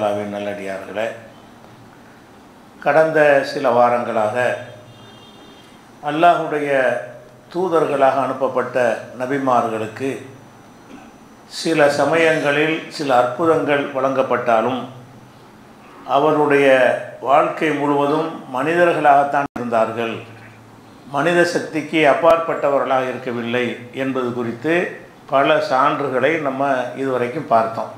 அல்லாவின் நல்லடியார்களே கடந்த சில வாரங்களாக அல்லாஹுடைய தூதர்களாக அனுப்பப்பட்ட நபிமார்களுக்கு சில சமயங்களில் சில அற்புதங்கள் வழங்கப்பட்டாலும் அவருடைய வாழ்க்கை முழுவதும் மனிதர்களாகத்தான் இருந்தார்கள் மனித சக்திக்கு அப்பாற்பட்டவர்களாக இருக்கவில்லை என்பது குறித்து பல சான்றுகளை நம்ம இதுவரைக்கும் பார்த்தோம்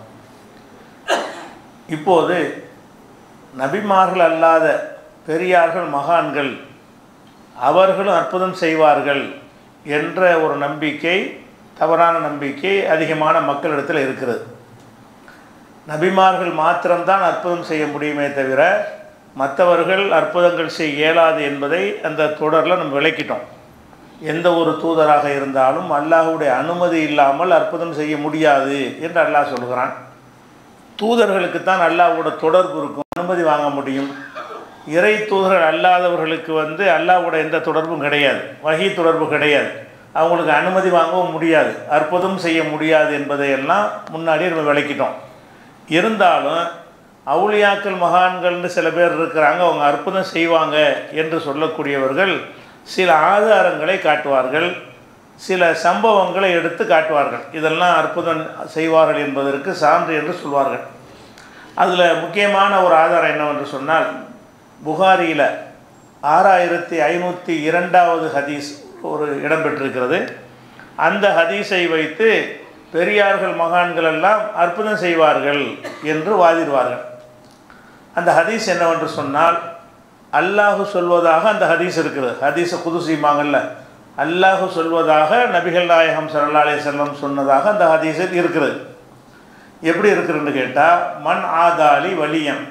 இப்போது நபிமார்கள் அல்லாத பெரியார்கள் மகான்கள் அவர்களும் அற்புதம் செய்வார்கள் என்ற ஒரு நம்பிக்கை தவறான நம்பிக்கை அதிகமான மக்களிடத்தில் இருக்கிறது நபிமார்கள் மாத்திரம்தான் அற்புதம் செய்ய முடியுமே தவிர மற்றவர்கள் அற்புதங்கள் செய்ய இயலாது என்பதை அந்த தொடரில் நம்ம விளக்கிட்டோம் எந்த ஒரு தூதராக இருந்தாலும் அல்லாஹுடைய அனுமதி இல்லாமல் அற்புதம் செய்ய முடியாது என்று அல்லாஹ் சொல்கிறான் தூதர்களுக்கு தான் அல்லாஹோட தொடர்பு இருக்கும் அனுமதி வாங்க முடியும் இறை தூதர்கள் அல்லாதவர்களுக்கு வந்து அல்லாஹோட எந்த தொடர்பும் கிடையாது வகி தொடர்பு கிடையாது அவங்களுக்கு அனுமதி வாங்கவும் முடியாது அற்புதம் செய்ய முடியாது என்பதையெல்லாம் முன்னாடியே நம்ம விளக்கிட்டோம் இருந்தாலும் அவுளியாக்கள் மகான்கள்னு சில பேர் இருக்கிறாங்க அவங்க அற்புதம் செய்வாங்க என்று சொல்லக்கூடியவர்கள் சில ஆதாரங்களை காட்டுவார்கள் சில சம்பவங்களை எடுத்து காட்டுவார்கள் இதெல்லாம் அற்புதம் செய்வார்கள் என்பதற்கு சான்று என்று சொல்வார்கள் அதில் முக்கியமான ஒரு ஆதாரம் என்னவென்று சொன்னால் புகாரியில் ஆறாயிரத்தி ஐநூற்றி இரண்டாவது ஹதீஸ் ஒரு இடம்பெற்றிருக்கிறது அந்த ஹதீஸை வைத்து பெரியார்கள் மகான்கள் எல்லாம் அற்புதம் செய்வார்கள் என்று வாதிடுவார்கள் அந்த ஹதீஸ் என்னவென்று சொன்னால் அல்லாஹு சொல்வதாக அந்த ஹதீஸ் இருக்கிறது ஹதீஸை குதுசிமாங்கல்ல அல்லாஹு சொல்வதாக நபிகள் நாயகம் சல்லா அலி செல்லம் சொன்னதாக அந்த ஹதீஸில் இருக்கிறது எப்படி இருக்குதுன்னு கேட்டால் மண் ஆதாலி வலியம்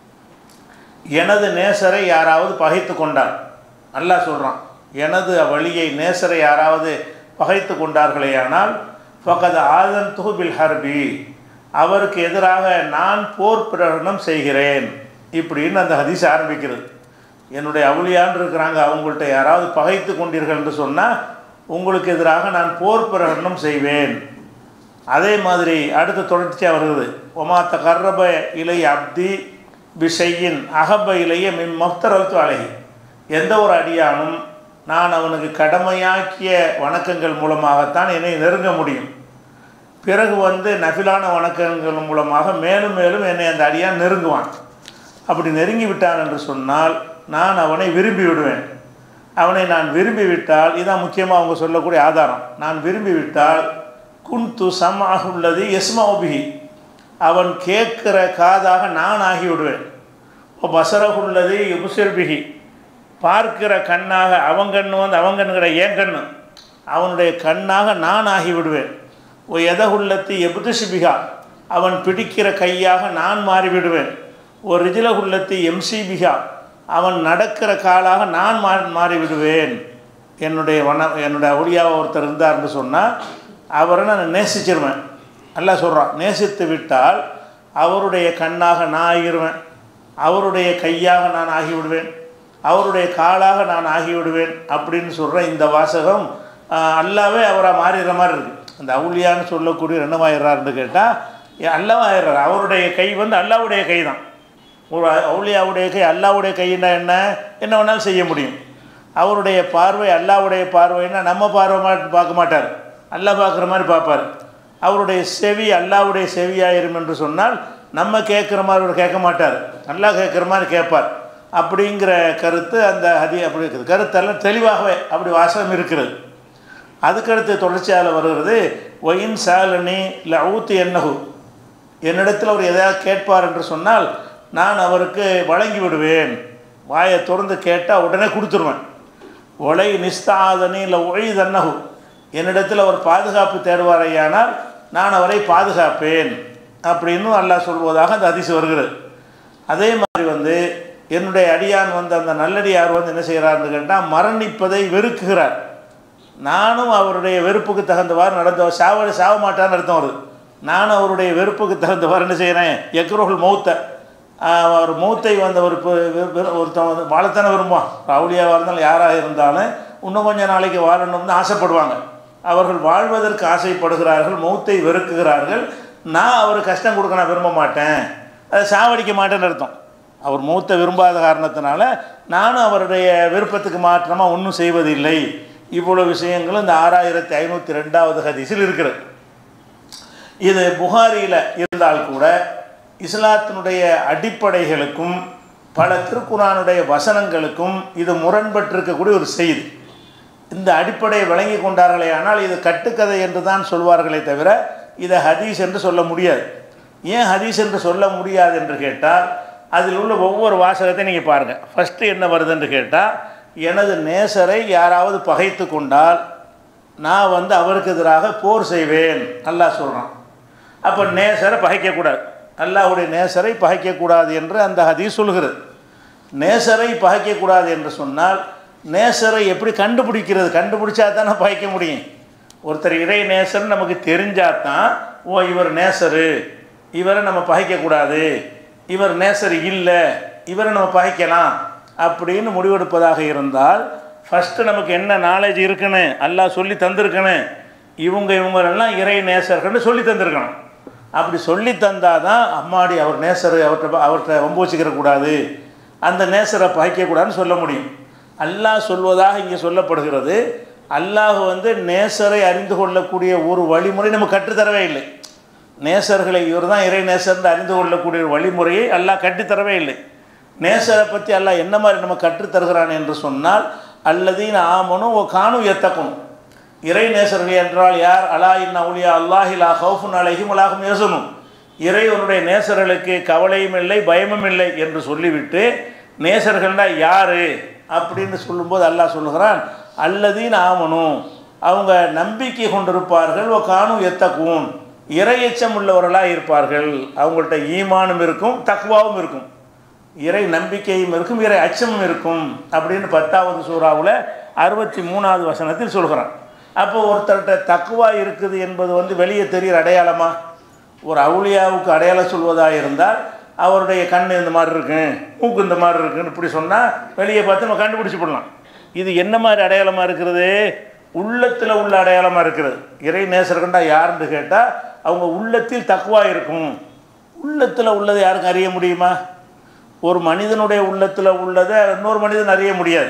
எனது நேசரை யாராவது பகைத்து கொண்டார் அல்லாஹ் சொல்கிறான் எனது வழியை நேசரை யாராவது பகைத்து கொண்டார்களேயானால் ஃபகத் ஆதன் துகுபில் ஹர்பி அவருக்கு எதிராக நான் போர் பிரகடனம் செய்கிறேன் இப்படின்னு அந்த ஹதீஸ் ஆரம்பிக்கிறது என்னுடைய அவுளியான் இருக்கிறாங்க அவங்கள்ட்ட யாராவது பகைத்து கொண்டீர்கள் என்று சொன்னால் உங்களுக்கு எதிராக நான் போர் பிரகடனம் செய்வேன் அதே மாதிரி அடுத்த தொடர்ச்சியாக வருகிறது ஒமாத்த கர்ரப இலை அப்தி பிஷையின் அகப இலைய மின் மஃப்தரல்த்து அழகி எந்த ஒரு அடியானும் நான் அவனுக்கு கடமையாக்கிய வணக்கங்கள் மூலமாகத்தான் என்னை நெருங்க முடியும் பிறகு வந்து நஃபிலான வணக்கங்கள் மூலமாக மேலும் மேலும் என்னை அந்த அடியான் நெருங்குவான் அப்படி நெருங்கி விட்டான் என்று சொன்னால் நான் அவனை விரும்பி விடுவேன் அவனை நான் விரும்பி விட்டால் இதான் முக்கியமாக அவங்க சொல்லக்கூடிய ஆதாரம் நான் விரும்பி விட்டால் குன்து சமாக உள்ளது எஸ்மாபிஹி அவன் கேட்கிற காதாக நான் ஆகிவிடுவேன் இப்போ பசரகுள்ளது யுபுசிர்பிகி பார்க்கிற கண்ணாக அவன் கண்ணு வந்து அவன் கண்ணுகிற ஏன் கண்ணு அவனுடைய கண்ணாக நான் ஆகிவிடுவேன் ஓ எதகுள்ளத்து எபுதுசிபிகா அவன் பிடிக்கிற கையாக நான் மாறிவிடுவேன் ஒரு ரிஜிலகுள்ளத்து எம்சிபிகா அவன் நடக்கிற காலாக நான் மா மாறிவிடுவேன் என்னுடைய வன என்னுடைய ஒளியாக ஒருத்தர் இருந்தார்னு சொன்னால் அவரை நான் நேசிச்சிருவேன் நல்லா சொல்கிறான் நேசித்து விட்டால் அவருடைய கண்ணாக நான் ஆகிடுவேன் அவருடைய கையாக நான் ஆகிவிடுவேன் அவருடைய காலாக நான் ஆகிவிடுவேன் அப்படின்னு சொல்கிற இந்த வாசகம் அல்லாவே அவராக மாறிடுற மாதிரி இருக்குது அந்த அவுளியான்னு சொல்லக்கூடிய என்னவாயிடுறாருன்னு கேட்டால் அல்லவாயிடுறார் அவருடைய கை வந்து அல்லாவுடைய கை தான் ஒரு அவுளியாவுடைய கை அல்லாவுடைய கைன்னா என்ன என்ன வேணாலும் செய்ய முடியும் அவருடைய பார்வை அல்லாவுடைய பார்வைன்னா நம்ம பார்வை மாட்டு பார்க்க மாட்டார் அல்லா பார்க்குற மாதிரி பார்ப்பார் அவருடைய செவி அல்லாவுடைய செவியாயிரும் என்று சொன்னால் நம்ம கேட்குற மாதிரி அவர் கேட்க மாட்டார் நல்லா கேட்குற மாதிரி கேட்பார் அப்படிங்கிற கருத்து அந்த ஹதி அப்படி இருக்குது கருத்தெல்லாம் தெளிவாகவே அப்படி வாசகம் இருக்கிறது அதுக்கடுத்து தொடர்ச்சியாக வருகிறது ஒயின் சாலனி இல்லை ஊத்து என்னகு என்னிடத்தில் அவர் எதையாவது கேட்பார் என்று சொன்னால் நான் அவருக்கு வழங்கி விடுவேன் வாயை திறந்து கேட்டால் உடனே கொடுத்துருவேன் ஒலை நிஸ்தாதனி இல்லை ஒழி தன்னகு என்னிடத்தில் அவர் பாதுகாப்பு தேடுவாரையானால் நான் அவரை பாதுகாப்பேன் அப்படின்னு அல்லாஹ் சொல்வதாக அந்த அதிசயம் வருகிறது அதே மாதிரி வந்து என்னுடைய அடியான் வந்து அந்த நல்லடியார் வந்து என்ன செய்கிறார்னு கேட்டால் மரணிப்பதை வெறுக்குகிறார் நானும் அவருடைய வெறுப்புக்கு தகுந்தவாறு நடந்த சாவ சாவ மாட்டான்னு அர்த்தம் வருது நானும் அவருடைய வெறுப்புக்கு தகுந்தவாறு என்ன செய்கிறேன் எக்ரோகள் மௌத்தை அவர் மூத்தை வந்து ஒரு ஒருத்தன் வந்து வாழத்தானே விரும்புவான் ரவுலியாக இருந்தாலும் யாராக இருந்தாலும் இன்னும் கொஞ்சம் நாளைக்கு வாழணும்னு ஆசைப்படுவாங்க அவர்கள் வாழ்வதற்கு ஆசைப்படுகிறார்கள் மௌத்தை வெறுக்குகிறார்கள் நான் அவர் கஷ்டம் கொடுக்க நான் விரும்ப மாட்டேன் அதை சாவடிக்க மாட்டேன்னு அர்த்தம் அவர் மூத்த விரும்பாத காரணத்தினால நானும் அவருடைய விருப்பத்துக்கு மாற்றமாக ஒன்றும் செய்வதில்லை இவ்வளோ விஷயங்களும் இந்த ஆறாயிரத்தி ஐநூற்றி ரெண்டாவது ஹதீஸில் இருக்கிறது இது புகாரியில் இருந்தால் கூட இஸ்லாத்தினுடைய அடிப்படைகளுக்கும் பல திருக்குறானுடைய வசனங்களுக்கும் இது முரண்பட்டிருக்கக்கூடிய ஒரு செய்தி இந்த அடிப்படையை விளங்கி கொண்டார்களே ஆனால் இது கட்டுக்கதை என்று தான் சொல்வார்களே தவிர இதை ஹதீஸ் என்று சொல்ல முடியாது ஏன் ஹதீஸ் என்று சொல்ல முடியாது என்று கேட்டால் அதில் உள்ள ஒவ்வொரு வாசகத்தையும் நீங்கள் பாருங்கள் ஃபஸ்ட்டு என்ன வருதுன்னு கேட்டால் எனது நேசரை யாராவது பகைத்து கொண்டால் நான் வந்து அவருக்கு எதிராக போர் செய்வேன் அல்லாஹ் சொல்கிறான் அப்போ நேசரை பகைக்கக்கூடாது அல்லாஹ்வுடைய நேசரை பகைக்கக்கூடாது என்று அந்த ஹதீஸ் சொல்கிறது நேசரை பகைக்கக்கூடாது என்று சொன்னால் நேசரை எப்படி கண்டுபிடிக்கிறது கண்டுபிடிச்சா தானே பகைக்க முடியும் ஒருத்தர் இறை நேசர் நமக்கு தெரிஞ்சால் தான் ஓ இவர் நேசரு இவரை நம்ம பகைக்கக்கூடாது இவர் நேசர் இல்லை இவரை நம்ம பகைக்கலாம் அப்படின்னு முடிவெடுப்பதாக இருந்தால் ஃபஸ்ட்டு நமக்கு என்ன நாலேஜ் இருக்குன்னு அல்லாஹ் சொல்லி தந்திருக்கணும் இவங்க இவங்களெல்லாம் இறை நேசர்கள்னு சொல்லி தந்திருக்கணும் அப்படி சொல்லி தந்தால் தான் அம்மாடி அவர் நேசர் அவர்கிட்ட அவர்கிட்ட வம்பு வச்சுக்கிற கூடாது அந்த நேசரை பகைக்கக்கூடாதுன்னு சொல்ல முடியும் அல்லாஹ் சொல்வதாக இங்கே சொல்லப்படுகிறது அல்லாஹ் வந்து நேசரை அறிந்து கொள்ளக்கூடிய ஒரு வழிமுறை நம்ம கற்றுத்தரவே இல்லை நேசர்களை இவர் தான் இறை நேசர்னு அறிந்து கொள்ளக்கூடிய ஒரு வழிமுறையை அல்லாஹ் கற்றுத்தரவே இல்லை நேசரை பற்றி அல்லாஹ் என்ன மாதிரி நம்ம கற்றுத்தருகிறான் என்று சொன்னால் அல்லதீன் ஆமனும் ஓ காணும் எத்தக்கணும் இறை நேசர்கள் என்றால் யார் அலா இன் அவுலியா அல்லாஹிலா ஹவுஃபுன் அலைஹிம் அலாஹும் யசனும் இறைவனுடைய நேசர்களுக்கு கவலையும் இல்லை பயமும் இல்லை என்று சொல்லிவிட்டு நேசர்கள்னா யார் அப்படின்னு சொல்லும்போது அல்லாஹ் சொல்லுகிறான் அல்லதீன் ஆமனும் அவங்க நம்பிக்கை கொண்டிருப்பார்கள் ஓ காணும் எத்தக்கூன் இறையச்சம் உள்ளவர்களாக இருப்பார்கள் அவங்கள்ட்ட ஈமானும் இருக்கும் தக்குவாவும் இருக்கும் இறை நம்பிக்கையும் இருக்கும் இறை அச்சமும் இருக்கும் அப்படின்னு பத்தாவது சூறாவில் அறுபத்தி மூணாவது வசனத்தில் சொல்கிறான் அப்போ ஒருத்தர்கிட்ட தக்குவா இருக்குது என்பது வந்து வெளியே தெரிகிற அடையாளமா ஒரு அவுளியாவுக்கு அடையாளம் சொல்வதாக இருந்தால் அவருடைய கண் இந்த மாதிரி இருக்கு மூக்கு இந்த மாதிரி இருக்குன்னு இப்படி சொன்னால் வெளியே பார்த்து நம்ம கண்டுபிடிச்சி போடலாம் இது என்ன மாதிரி அடையாளமாக இருக்கிறது உள்ளத்தில் உள்ள அடையாளமாக இருக்கிறது இறை நேசர்கள்டா யாருன்னு கேட்டால் அவங்க உள்ளத்தில் தக்குவா இருக்கும் உள்ளத்தில் உள்ளதை யாருக்கும் அறிய முடியுமா ஒரு மனிதனுடைய உள்ளத்தில் உள்ளதை இன்னொரு மனிதன் அறிய முடியாது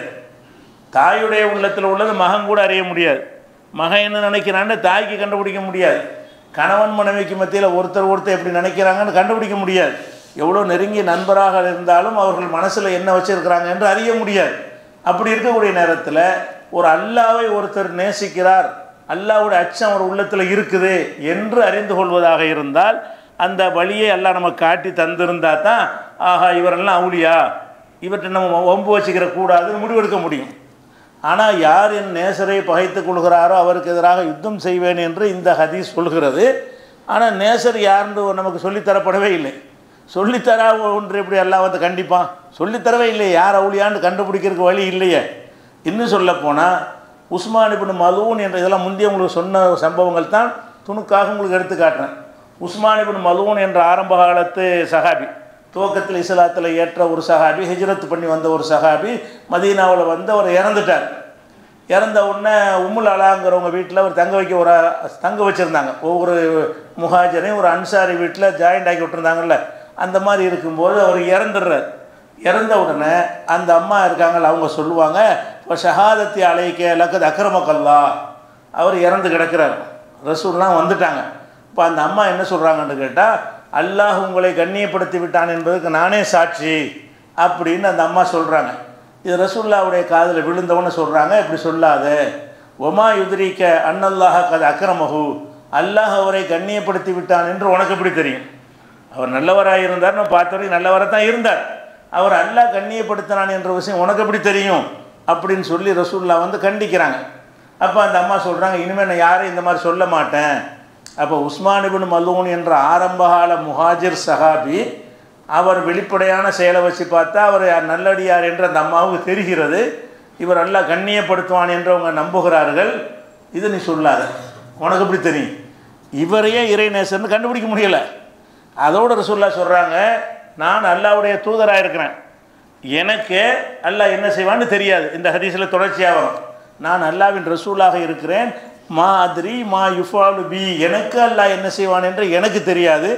தாயுடைய உள்ளத்தில் உள்ளது மகன் கூட அறிய முடியாது மகன் என்ன நினைக்கிறான்னு தாய்க்கு கண்டுபிடிக்க முடியாது கணவன் மனைவிக்கு மத்தியில் ஒருத்தர் ஒருத்தர் எப்படி நினைக்கிறாங்கன்னு கண்டுபிடிக்க முடியாது எவ்வளோ நெருங்கிய நண்பராக இருந்தாலும் அவர்கள் மனசில் என்ன வச்சுருக்கிறாங்க என்று அறிய முடியாது அப்படி இருக்கக்கூடிய நேரத்தில் ஒரு அல்லாவை ஒருத்தர் நேசிக்கிறார் அல்லாவுடைய அச்சம் அவர் உள்ளத்தில் இருக்குது என்று அறிந்து கொள்வதாக இருந்தால் அந்த வழியை எல்லாம் நம்ம காட்டி தந்திருந்தா தான் ஆஹா இவரெல்லாம் அவுளியா இவர்கிட்ட நம்ம ஒம்பு வச்சுக்கிற கூடாதுன்னு முடிவெடுக்க முடியும் ஆனால் யார் என் நேசரை பகைத்துக் கொள்கிறாரோ அவருக்கு எதிராக யுத்தம் செய்வேன் என்று இந்த ஹதீஸ் சொல்கிறது ஆனால் நேசர் யாருன்னு நமக்கு சொல்லித்தரப்படவே இல்லை சொல்லித்தரா ஒன்று எப்படி எல்லாம் வந்து கண்டிப்பான் சொல்லித்தரவே இல்லை யார் அவுளியான்னு கண்டுபிடிக்கிறதுக்கு வழி இல்லையே இன்னும் சொல்லப்போனால் உஸ்மான் இபின் மலூன் என்ற இதெல்லாம் முந்தைய உங்களுக்கு சொன்ன சம்பவங்கள் தான் துணுக்காக உங்களுக்கு எடுத்து காட்டுறேன் உஸ்மான் இபின் மலூன் என்ற ஆரம்ப காலத்து சஹாபி துவக்கத்தில் இஸ்லாத்தில் ஏற்ற ஒரு சஹாபி ஹிஜ்ரத் பண்ணி வந்த ஒரு சஹாபி மதீனாவில் வந்து அவர் இறந்துட்டார் இறந்த உடனே உம்முல் அலாங்கிறவங்க வீட்டில் அவர் தங்க வைக்க ஒரு தங்க வச்சுருந்தாங்க ஒவ்வொரு முஹாஜரையும் ஒரு அன்சாரி வீட்டில் ஜாயிண்ட் ஆக்கி விட்டுருந்தாங்கல்ல அந்த மாதிரி இருக்கும்போது அவர் இறந்துடுறார் இறந்த உடனே அந்த அம்மா இருக்காங்கல்ல அவங்க சொல்லுவாங்க இப்போ ஷஹாதத்தி அலைக்க லக்கது அக்கிரமக்கல்லா அவர் இறந்து கிடக்கிறார் ரசூல்லாம் வந்துட்டாங்க இப்போ அந்த அம்மா என்ன சொல்கிறாங்கன்னு கேட்டால் அல்லாஹ் உங்களை கண்ணியப்படுத்தி விட்டான் என்பதற்கு நானே சாட்சி அப்படின்னு அந்த அம்மா சொல்கிறாங்க இது ரசூல்லாவுடைய காதில் விழுந்தவொன்னு சொல்கிறாங்க இப்படி சொல்லாத ஒமா யுதிரிக்க அன்னல்லாஹ கது அக்கிரமகு அல்லாஹ் அவரை கண்ணியப்படுத்தி விட்டான் என்று உனக்கு எப்படி தெரியும் அவர் நல்லவராக இருந்தார் நான் பார்த்த வரைக்கும் நல்லவராக தான் இருந்தார் அவர் அல்லாஹ் கண்ணியப்படுத்தினான் என்ற விஷயம் உனக்கு எப்படி தெரியும் அப்படின்னு சொல்லி ரசூல்லா வந்து கண்டிக்கிறாங்க அப்போ அந்த அம்மா சொல்கிறாங்க இனிமேல் நான் யாரும் இந்த மாதிரி சொல்ல மாட்டேன் அப்போ உஸ்மான் இபின் மல்லூன் என்ற ஆரம்பகால முஹாஜிர் சஹாபி அவர் வெளிப்படையான செயலை வச்சு பார்த்தா அவர் யார் நல்லடியார் என்று அந்த அம்மாவுக்கு தெரிகிறது இவர் எல்லாம் கண்ணியப்படுத்துவான் என்று அவங்க நம்புகிறார்கள் இது நீ சொல்லாத உனக்கு எப்படி தெரியும் இவரையே இறைநேசர்னு கண்டுபிடிக்க முடியலை அதோட ரசூல்லா சொல்கிறாங்க நான் அல்லாவுடைய தூதராக இருக்கிறேன் எனக்கு அல்லாஹ் என்ன செய்வான்னு தெரியாது இந்த ஹதீஸில் தொடர்ச்சியாக வரும் நான் அல்லாவின் ரசூலாக இருக்கிறேன் மா அதிரி மா யுஃபாலு பி எனக்கு அல்லாஹ் என்ன செய்வான் என்று எனக்கு தெரியாது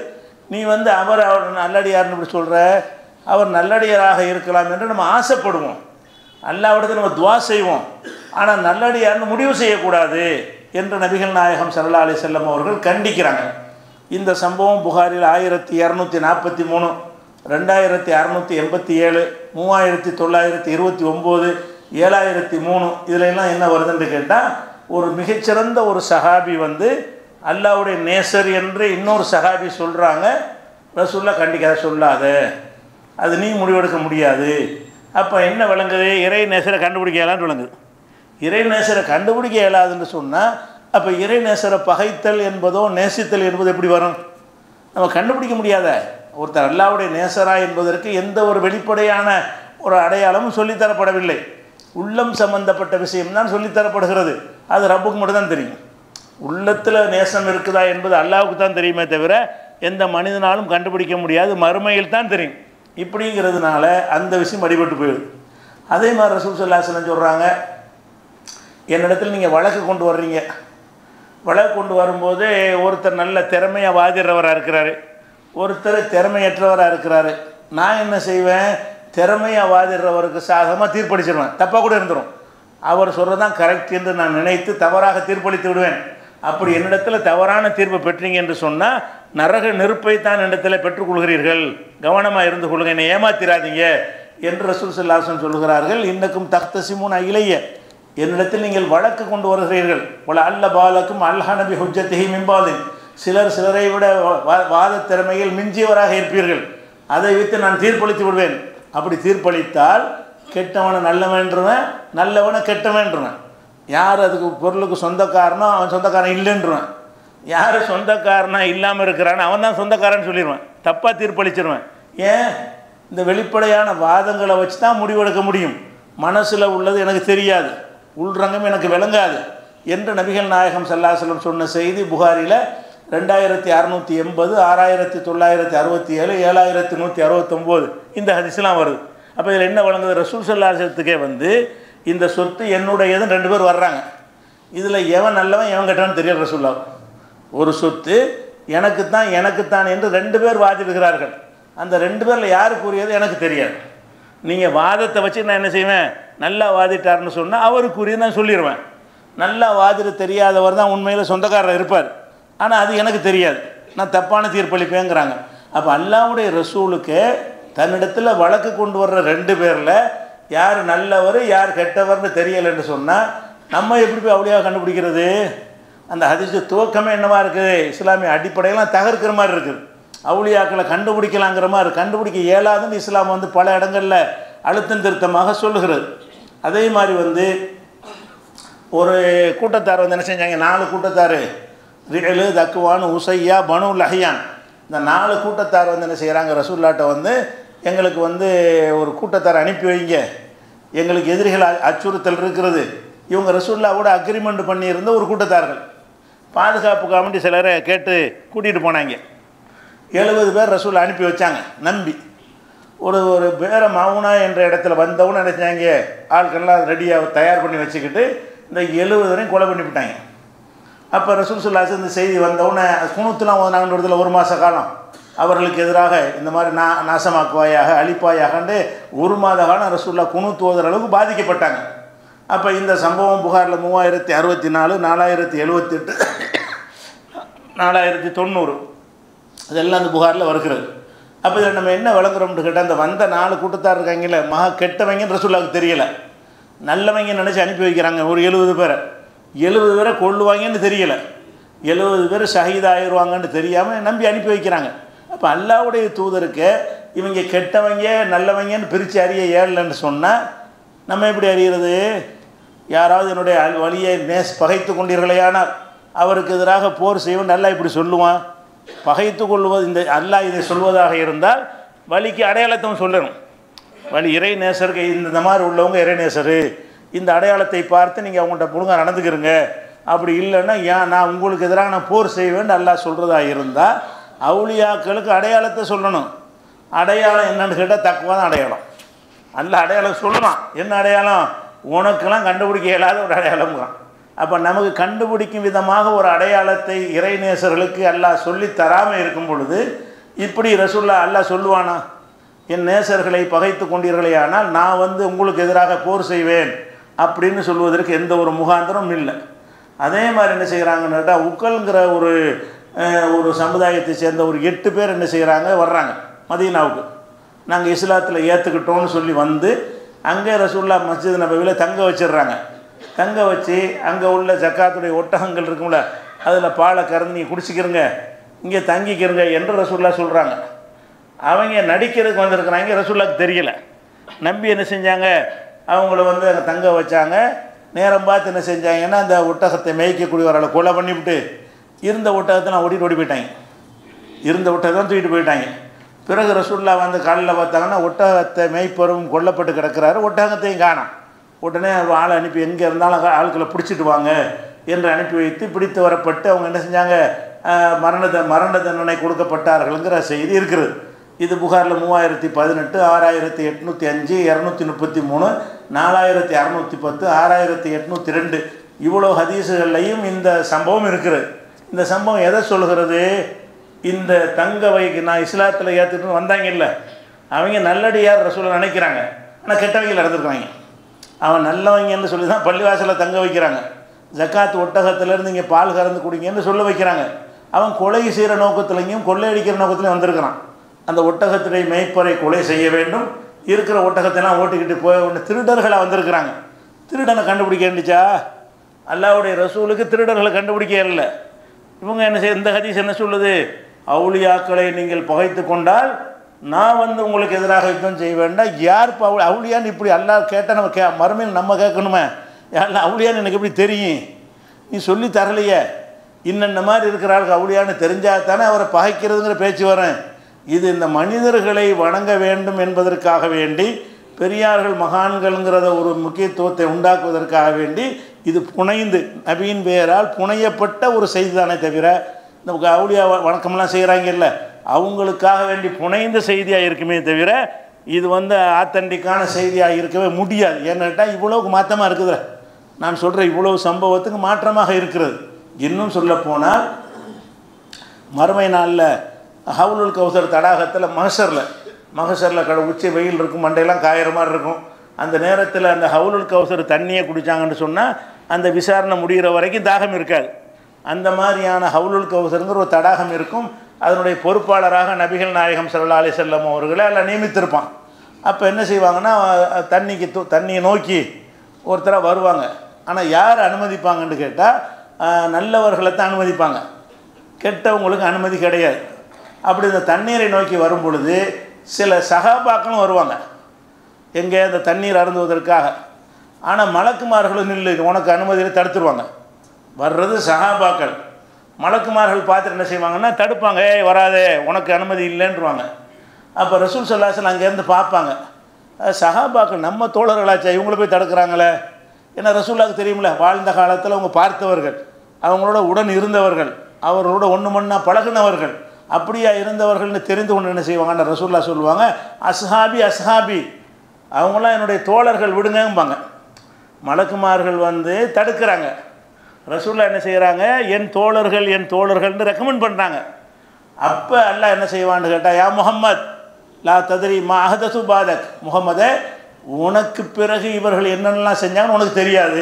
நீ வந்து அவர் அவர் நல்லடியார்னு இப்படி சொல்கிற அவர் நல்லடியாராக இருக்கலாம் என்று நம்ம ஆசைப்படுவோம் அல்லாவிடத்தில் நம்ம துவா செய்வோம் ஆனால் நல்லடியார்னு முடிவு செய்யக்கூடாது என்று நபிகள் நாயகம் சல்லா அலி செல்லம் அவர்கள் கண்டிக்கிறாங்க இந்த சம்பவம் புகாரில் ஆயிரத்தி இரநூத்தி நாற்பத்தி மூணு ரெண்டாயிரத்தி அறநூற்றி எண்பத்தி ஏழு மூவாயிரத்தி தொள்ளாயிரத்தி இருபத்தி ஒம்பது ஏழாயிரத்தி மூணு இதுல எல்லாம் என்ன வருதுன்னு கேட்டால் ஒரு மிகச்சிறந்த ஒரு சஹாபி வந்து அல்லாவுடைய நேசர் என்று இன்னொரு சஹாபி சொல்கிறாங்க ரசூல்லா கண்டிக்காத சொல்லாத அது நீ முடிவெடுக்க முடியாது அப்போ என்ன விளங்குது இறை நேசரை கண்டுபிடிக்க இயலான்னு விளங்குது இறை நேசரை கண்டுபிடிக்க இயலாதுன்னு சொன்னால் அப்போ இறை நேசரை பகைத்தல் என்பதோ நேசித்தல் என்பது எப்படி வரும் நம்ம கண்டுபிடிக்க முடியாத ஒருத்தர் அல்லாவுடைய நேசரா என்பதற்கு எந்த ஒரு வெளிப்படையான ஒரு அடையாளமும் சொல்லித்தரப்படவில்லை உள்ளம் சம்பந்தப்பட்ட விஷயம்தான் சொல்லித்தரப்படுகிறது அது ரப்புக்கு மட்டும்தான் தெரியும் உள்ளத்தில் நேசம் இருக்குதா என்பது அல்லாவுக்கு தான் தெரியுமே தவிர எந்த மனிதனாலும் கண்டுபிடிக்க முடியாது மறுமையில் தான் தெரியும் இப்படிங்கிறதுனால அந்த விஷயம் அடிபட்டு போயிடுது அதே மாதிரி ரசூல் சொல்லாசலம் சொல்கிறாங்க என்னிடத்தில் நீங்கள் வழக்கு கொண்டு வர்றீங்க வழக்கு கொண்டு வரும்போது ஒருத்தர் நல்ல திறமையாக வாதிடுறவராக இருக்கிறாரு ஒருத்தர் திறமையற்றவராக இருக்கிறாரு நான் என்ன செய்வேன் திறமையாக வாதிடுறவருக்கு சாதகமாக தீர்ப்பளிச்சிருவேன் தப்பாக கூட இருந்துடும் அவர் சொல்கிறது தான் கரெக்ட் என்று நான் நினைத்து தவறாக தீர்ப்பளித்து விடுவேன் அப்படி என்னிடத்தில் தவறான தீர்ப்பு பெற்றீங்க என்று சொன்னால் நரக நெருப்பை தான் என்னிடத்தில் பெற்றுக்கொள்கிறீர்கள் கவனமாக இருந்து கொள்ளுங்க என்னை ஏமாத்திராதீங்க என்று ரசூல் சல்லாசன் சொல்கிறார்கள் இன்னக்கும் தக்தசிமுன் இளைய என்னிடத்தில் நீங்கள் வழக்கு கொண்டு வருகிறீர்கள் உல அல்ல பாலக்கும் அல்ஹனபி ஹுஜத்திஹி மிம்பாலின் சிலர் சிலரை விட வா- வாத திறமையில் மிஞ்சியவராக இருப்பீர்கள் அதை வைத்து நான் தீர்ப்பளித்து விடுவேன் அப்படி தீர்ப்பளித்தால் கெட்டவனை நல்லவன்றவன் நல்லவனை கெட்டவன்றவன் யார் அதுக்கு பொருளுக்கு சொந்தக்காரனோ அவன் சொந்தக்காரன் இல்லைன்றவன் யார் சொந்தக்காரனா இல்லாமல் இருக்கிறானோ அவன் தான் சொந்தக்காரன்னு சொல்லிடுவேன் தப்பாக தீர்ப்பளிச்சிருவேன் ஏன் இந்த வெளிப்படையான வாதங்களை வச்சு தான் முடிவெடுக்க முடியும் மனசில் உள்ளது எனக்கு தெரியாது உள்ரங்கம் எனக்கு விளங்காது என்று நபிகள் நாயகம் சல்லாசலம் சொன்ன செய்தி புகாரில் ரெண்டாயிரத்தி அறநூற்றி எண்பது ஆறாயிரத்தி தொள்ளாயிரத்தி அறுபத்தி ஏழு ஏழாயிரத்தி நூற்றி அறுபத்தொம்போது இந்த ஹதிஸ்லாம் வருது அப்போ இதில் என்ன வழங்குது ரசூல் சல்லாசத்துக்கே வந்து இந்த சொத்து என்னுடையதுன்னு ரெண்டு பேர் வர்றாங்க இதில் எவன் நல்லவன் எவன் கெட்டவன் தெரியல ரசூல்லா ஒரு சொத்து எனக்குத்தான் எனக்குத்தான் என்று ரெண்டு பேர் வாதிடுகிறார்கள் அந்த ரெண்டு பேரில் யாருக்குரியது எனக்கு தெரியாது நீங்கள் வாதத்தை வச்சு நான் என்ன செய்வேன் நல்லா வாதிட்டார்னு சொன்னால் அவருக்குரியது நான் சொல்லிடுவேன் நல்லா வாதிட தெரியாதவர் தான் உண்மையில் சொந்தக்காரர் இருப்பார் ஆனால் அது எனக்கு தெரியாது நான் தப்பான தீர்ப்பளிப்பேங்கிறாங்க அப்போ அல்லாவுடைய ரசூலுக்கு தன்னிடத்தில் வழக்கு கொண்டு வர்ற ரெண்டு பேரில் யார் நல்லவர் யார் கெட்டவர்னு தெரியலைன்னு சொன்னால் நம்ம எப்படி போய் அவளியாக கண்டுபிடிக்கிறது அந்த ஹதீஸு துவக்கமே என்னவா இருக்குது இஸ்லாமிய அடிப்படையெல்லாம் தகர்க்கிற மாதிரி இருக்குது அவுளியாக்களை கண்டுபிடிக்கலாங்கிற மாதிரி கண்டுபிடிக்க இயலாதுன்னு இஸ்லாம் வந்து பல இடங்களில் அழுத்தம் திருத்தமாக சொல்லுகிறது அதே மாதிரி வந்து ஒரு கூட்டத்தார் வந்து என்ன செஞ்சாங்க நாலு கூட்டத்தார் ரிழு தக்குவான் உசையா பனு லஹியான் இந்த நாலு கூட்டத்தார் வந்து என்ன செய்கிறாங்க ரசூல்லாட்ட வந்து எங்களுக்கு வந்து ஒரு கூட்டத்தார் அனுப்பி வைங்க எங்களுக்கு எதிரிகள் அ- அச்சுறுத்தல் இருக்கிறது இவங்க ரசூல்லாவோட அக்ரிமெண்ட் பண்ணியிருந்த ஒரு கூட்டத்தார்கள் பாதுகாப்புக்காக சிலரை கேட்டு கூட்டிகிட்டு போனாங்க எழுபது பேர் ரசூல் அனுப்பி வச்சாங்க நம்பி ஒரு ஒரு பேர மவுனா என்ற இடத்துல வந்தவன்னு நினைச்சாங்க ஆட்கள்லாம் ரெடியாக தயார் பண்ணி வச்சுக்கிட்டு இந்த எழுபது வரையும் கொலை பண்ணி விட்டாங்க அப்போ ரசூல் சுல்லாஸ் இந்த செய்தி வந்தவுடனே குணத்துலாம் ஓதுனாங்கன்ற இடத்துல ஒரு மாத காலம் அவர்களுக்கு எதிராக இந்த மாதிரி நா நாசமாக்குவாயாக அழிப்பாயாகண்டு ஒரு மாத காலம் ரசூல்லா குணூத்து ஓதுற அளவுக்கு பாதிக்கப்பட்டாங்க அப்போ இந்த சம்பவம் புகாரில் மூவாயிரத்தி அறுபத்தி நாலு நாலாயிரத்தி எழுபத்தெட்டு நாலாயிரத்தி தொண்ணூறு இதெல்லாம் அந்த புகாரில் வருகிறது அப்போ இதில் நம்ம என்ன விளங்குறோம்னு கேட்டால் அந்த வந்த நாலு கூட்டத்தார் இருக்காங்கல்ல மகா கெட்டவங்கன்னு ரசூல்லாவுக்கு தெரியலை நல்லவங்க நினச்சி அனுப்பி வைக்கிறாங்க ஒரு எழுபது பேரை எழுபது பேரை கொள்ளுவாங்கன்னு தெரியலை எழுபது பேர் ஷஹீத் ஆயிடுவாங்கன்னு தெரியாமல் நம்பி அனுப்பி வைக்கிறாங்க அப்போ அல்லாவுடைய தூதருக்கு இவங்க கெட்டவங்க நல்லவங்கன்னு பிரித்து அறிய ஏழலைன்னு சொன்னால் நம்ம எப்படி அறிகிறது யாராவது என்னுடைய அல்- வழியை நேஸ் பகைத்து கொண்டீர்களேயானால் அவருக்கு எதிராக போர் செய்வோம் நல்லா இப்படி சொல்லுவான் பகைத்து கொள்வது இந்த அல்லாஹ் இதை சொல்வதாக இருந்தால் வழிக்கு அடையாளத்தை சொல்லணும் வழி இறை நேசருக்கு இந்த இந்த மாதிரி உள்ளவங்க இறை நேசரு இந்த அடையாளத்தை பார்த்து நீங்கள் அவங்கள்ட்ட ஒழுங்கா நடந்துக்கிறங்க அப்படி இல்லைன்னா ஏன் நான் உங்களுக்கு எதிராக நான் போர் செய்வேன்னு அல்லாஹ் சொல்கிறதா இருந்தால் அவுளியாக்களுக்கு அடையாளத்தை சொல்லணும் அடையாளம் என்னன்னு கேட்டால் தக்குவா தான் அடையாளம் அல்ல அடையாளம் சொல்லலாம் என்ன அடையாளம் உனக்கெல்லாம் கண்டுபிடிக்க இயலாத ஒரு அடையாளம்ங்கிறான் அப்போ நமக்கு கண்டுபிடிக்கும் விதமாக ஒரு அடையாளத்தை இறைநேசர்களுக்கு அல்லாஹ் சொல்லி தராமல் இருக்கும் பொழுது இப்படி ரசூல்லா அல்லாஹ் சொல்லுவானா என் நேசர்களை பகைத்து கொண்டீர்களே ஆனால் நான் வந்து உங்களுக்கு எதிராக போர் செய்வேன் அப்படின்னு சொல்வதற்கு எந்த ஒரு முகாந்திரமும் இல்லை அதே மாதிரி என்ன செய்கிறாங்கன்னு கேட்டால் உக்கல்ங்கிற ஒரு அஹ், ஒரு சமுதாயத்தை சேர்ந்த ஒரு எட்டு பேர் என்ன செய்கிறாங்க வர்றாங்க மதீனாவுக்கு நாங்கள் இஸ்லாத்தில் ஏற்றுக்கிட்டோம்னு சொல்லி வந்து அங்கே ரசூல்லா மஸ்ஜித் நபவியில் தங்க வச்சிடுறாங்க தங்க வச்சு அங்கே உள்ள ஜக்காத்துடைய ஒட்டகங்கள் இருக்கும்ல அதில் பாலை கறந்து நீங்கள் குடிச்சிக்கிறங்க இங்கே தங்கிக்கிறங்க என்று ரசூல்லா சொல்கிறாங்க அவங்க நடிக்கிறதுக்கு வந்திருக்கிறாங்க ரசூல்லாக்கு தெரியல நம்பி என்ன செஞ்சாங்க அவங்கள வந்து அங்கே தங்க வச்சாங்க நேரம் பார்த்து என்ன செஞ்சாங்கன்னா அந்த ஒட்டகத்தை மேய்க்கக்கூடியவர்களை கொலை பண்ணிவிட்டு இருந்த ஒட்டகத்தை நான் ஓட்டிட்டு ஓடி போயிட்டாங்க இருந்த ஒட்டகத்தை தூக்கிட்டு போயிட்டாங்க பிறகு ரசூல்லா வந்து காலையில் பார்த்தாங்கன்னா ஒட்டகத்தை மேய்ப்பரும் கொல்லப்பட்டு கிடக்கிறாரு ஒட்டகத்தையும் காணோம் உடனே ஆளை அனுப்பி எங்கே இருந்தாலும் ஆ- ஆட்களை பிடிச்சிட்டு வாங்க என்று அனுப்பி வைத்து பிடித்து வரப்பட்டு அவங்க என்ன செஞ்சாங்க ஆஹ், மரண த- மரண தண்டனை கொடுக்கப்பட்டார்கள்ங்கிற செய்தி இருக்குது இது புகாரில் மூவாயிரத்தி பதினெட்டு ஆறாயிரத்தி எட்நூற்றி அஞ்சு இரநூத்தி முப்பத்தி மூணு நாலாயிரத்தி அறநூற்றி பத்து ஆறாயிரத்தி எட்நூற்றி ரெண்டு இவ்வளோ ஹதீஸுகள்லையும் இந்த சம்பவம் இருக்குது இந்த சம்பவம் எதை சொல்கிறது இந்த தங்க வைக்கு நான் இஸ்லாத்தில் ஏற்றுட்டு வந்தாங்க இல்லை அவங்க நல்லடியார் ரசூலை நினைக்கிறாங்க ஆனால் கெட்டவங்க நடந்துருக்காங்க அவன் நல்லவங்கன்னு சொல்லி தான் பள்ளிவாசலில் தங்க வைக்கிறாங்க ஜக்காத் ஒட்டகத்திலேருந்து இங்கே பால் கறந்து குடிங்கன்னு சொல்ல வைக்கிறாங்க அவன் கொலை செய்கிற நோக்கத்துலையும் கொள்ளையடிக்கிற நோக்கத்துலையும் வந்திருக்கிறான் அந்த ஒட்டகத்துடைய மேய்ப்பரை கொலை செய்ய வேண்டும் இருக்கிற ஒட்டகத்தெல்லாம் ஓட்டிக்கிட்டு போய் ஒன்று திருடர்களாக வந்திருக்கிறாங்க திருடனை கண்டுபிடிக்க வேண்டிச்சா அல்லாவுடைய ரசூலுக்கு திருடர்களை கண்டுபிடிக்க இல்லை இவங்க என்ன செய்ய இந்த ஹதீஸ் என்ன சொல்லுது அவுளியாக்களை நீங்கள் பகைத்து கொண்டால் நான் வந்து உங்களுக்கு எதிராக யுத்தம் செய்ய வேண்டாம் யார் இப்போ அவுளி அவுளியான்னு இப்படி அல்லாஹ் கேட்டால் நம்ம கே மறுமையில் நம்ம கேட்கணுமே யாரில் அவுளியான்னு எனக்கு எப்படி தெரியும் நீ சொல்லி தரலையே இன்னென்ன மாதிரி இருக்கிற ஆளுக்கு அவுளியான்னு தெரிஞ்சால் தானே அவரை பகைக்கிறதுங்கிற பேச்சு வரேன் இது இந்த மனிதர்களை வணங்க வேண்டும் என்பதற்காக வேண்டி பெரியார்கள் மகான்கள்ங்கிறத ஒரு முக்கியத்துவத்தை உண்டாக்குவதற்காக வேண்டி இது புனைந்து நபியின் பெயரால் புனையப்பட்ட ஒரு செய்தி தானே தவிர இந்த அவுளியா வ- வணக்கம்லாம் செய்கிறாங்கல்ல அவங்களுக்காக வேண்டி புனைந்த செய்தியாக இருக்குமே தவிர இது வந்து ஆத்தண்டிக்கான செய்தியாக இருக்கவே முடியாது ஏன்னுட்டா இவ்வளவுக்கு மாற்றமாக இருக்குதுல நான் சொல்கிற இவ்வளவு சம்பவத்துக்கு மாற்றமாக இருக்கிறது இன்னும் சொல்லப்போனால் மறுமை நாளில் ஹவுலுல் கௌசர் தடாகத்தில் மகசரில் மகசரில் கட உச்சி வெயில் இருக்கும் மண்டையெல்லாம் காயிற மாதிரி இருக்கும் அந்த நேரத்தில் அந்த ஹவுலுல் கௌசர் தண்ணியை குடித்தாங்கன்னு சொன்னால் அந்த விசாரணை முடிகிற வரைக்கும் தாகம் இருக்காது அந்த மாதிரியான ஹவுலுல் கௌசருங்கிற ஒரு தடாகம் இருக்கும் அதனுடைய பொறுப்பாளராக நபிகள் நாயகம் ஸல்லல்லாஹு அலைஹி செல்லம் அவர்களை அதில் நியமித்திருப்பான் அப்போ என்ன செய்வாங்கன்னா அஹ், தண்ணிக்கு தூ தண்ணியை நோக்கி ஒருத்தராக வருவாங்க ஆனால் யார் அனுமதிப்பாங்கன்னு கேட்டால் நல்லவர்களை தான் அனுமதிப்பாங்க கெட்டவங்களுக்கு அனுமதி கிடையாது அப்படி இந்த தண்ணீரை நோக்கி வரும் பொழுது சில சகாபாக்களும் வருவாங்க எங்கே இந்த தண்ணீர் அருந்துவதற்காக ஆனால் மலக்குமார்களும் நில்லு உனக்கு அனுமதியை தடுத்துருவாங்க வர்றது சகாபாக்கள் மலக்குமார்கள் பார்த்துட்டு என்ன செய்வாங்கன்னா தடுப்பாங்க ஏய் வராதே உனக்கு அனுமதி இல்லைன்றுவாங்க அப்போ ரசூல் சல்லாசல் அங்கேருந்து பார்ப்பாங்க அஹ் சகாபாக்கள் நம்ம தோழர்களாச்சா இவங்கள போய் தடுக்கிறாங்களே ஏன்னா ரசூல்லாவுக்கு தெரியுமில்ல வாழ்ந்த காலத்தில் அவங்க பார்த்தவர்கள் அவங்களோட உடன் இருந்தவர்கள் அவர்களோட ஒன்று மண்ணா பழகுனவர்கள் அப்படியா இருந்தவர்கள்னு தெரிந்து கொண்டு என்ன செய்வாங்கன்னு ரசூல்லா சொல்லுவாங்க அஸ்ஹாபி அஸ்ஹாபி அவங்களாம் என்னுடைய தோழர்கள் விடுங்கம்பாங்க மலக்குமார்கள் வந்து தடுக்கிறாங்க ரசூல்லா என்ன செய்கிறாங்க என் தோழர்கள் என் தோழர்கள்னு ரெக்கமெண்ட் பண்ணுறாங்க அப்போ அல்லாஹ் என்ன செய்வான்னு கேட்டால் யா முஹம்மத் லா ததரி மா அஹதசு பாதக் முகமதே உனக்கு பிறகு இவர்கள் என்னென்னலாம் செஞ்சாங்கன்னு உனக்கு தெரியாது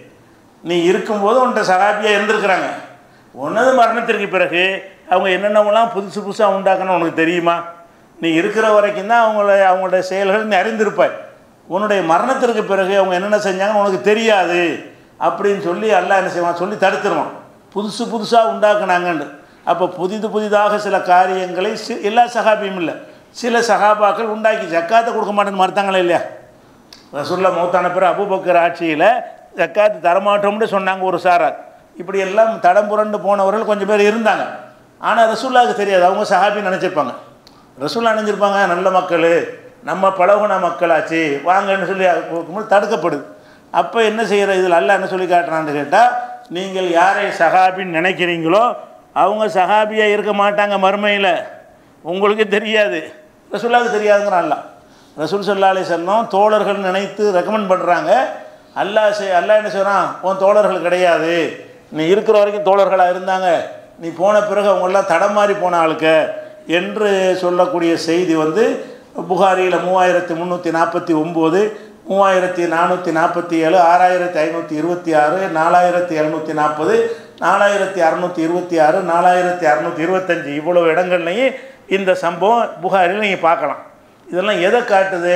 நீ இருக்கும்போது உன்கிட்ட சகாபியாக இருந்திருக்கிறாங்க உனது மரணத்திற்கு பிறகு அவங்க என்னென்னலாம் புதுசு புதுசாக உண்டாக்கணும் உனக்கு தெரியுமா நீ இருக்கிற வரைக்கும் தான் அவங்கள அவங்களோட செயல்கள் நீ அறிந்திருப்பாய் உன்னுடைய மரணத்திற்கு பிறகு அவங்க என்னென்ன செஞ்சாங்கன்னு உனக்கு தெரியாது அப்படின்னு சொல்லி அல்லாஹ் என்ன செய்வான் சொல்லி தடுத்துருவான் புதுசு புதுசாக உண்டாக்குனாங்கன்னு அப்போ புதிது புதிதாக சில காரியங்களை சி- எல்லா சகாபியும் இல்லை சில சகாபாக்கள் உண்டாக்கி ஜக்காத்தை கொடுக்க மாட்டேன்னு மறுத்தாங்களே இல்லையா ரசூல்லா மௌத்தான பிறகு அபூபக்கர் ஆட்சியில் ஜக்காத்து தரமாட்டோம்னு சொன்னாங்க ஒரு சாரார் இப்படி எல்லாம் தடம் புரண்டு போனவர்கள் கொஞ்சம் பேர் இருந்தாங்க ஆனால் ரசூல்லாவுக்கு தெரியாது அவங்க சஹாபி நினச்சிருப்பாங்க ரசூல்லா நினைஞ்சிருப்பாங்க நல்ல மக்கள் நம்ம பழகுன மக்களாச்சு வாங்கன்னு சொல்லி கொடுக்கும்போது தடுக்கப்படுது அப்போ என்ன செய்கிற இதில் அல்ல என்ன சொல்லி காட்டுறான்னு கேட்டால் நீங்கள் யாரை சஹாபின்னு நினைக்கிறீங்களோ அவங்க சஹாபியாக இருக்க மாட்டாங்க மறுமையில் உங்களுக்கு தெரியாது ரசூல்லாவுக்கு தெரியாதுங்கிறான் அல்ல ரசூல் சல்லா அலி செல்லம் தோழர்கள் நினைத்து ரெக்கமெண்ட் பண்ணுறாங்க அல்லாஹ் செய் அல்லாஹ் என்ன செய்கிறான் உன் தோழர்கள் கிடையாது நீ இருக்கிற வரைக்கும் தோழர்களாக இருந்தாங்க நீ போன பிறகு அவங்கெல்லாம் தடம் மாறி போன ஆளுக்க என்று சொல்லக்கூடிய செய்தி வந்து புகாரியில் மூவாயிரத்தி முந்நூற்றி நாற்பத்தி ஒம்பது மூவாயிரத்தி நானூற்றி நாற்பத்தி ஏழு ஆறாயிரத்தி ஐநூற்றி இருபத்தி ஆறு நாலாயிரத்தி எழுநூற்றி நாற்பது நாலாயிரத்தி அறநூற்றி இருபத்தி ஆறு நாலாயிரத்தி அறநூற்றி இருபத்தஞ்சி இவ்வளோ இடங்கள்லையும் இந்த சம்பவம் புகாரில் நீங்கள் பார்க்கலாம் இதெல்லாம் எதை காட்டுது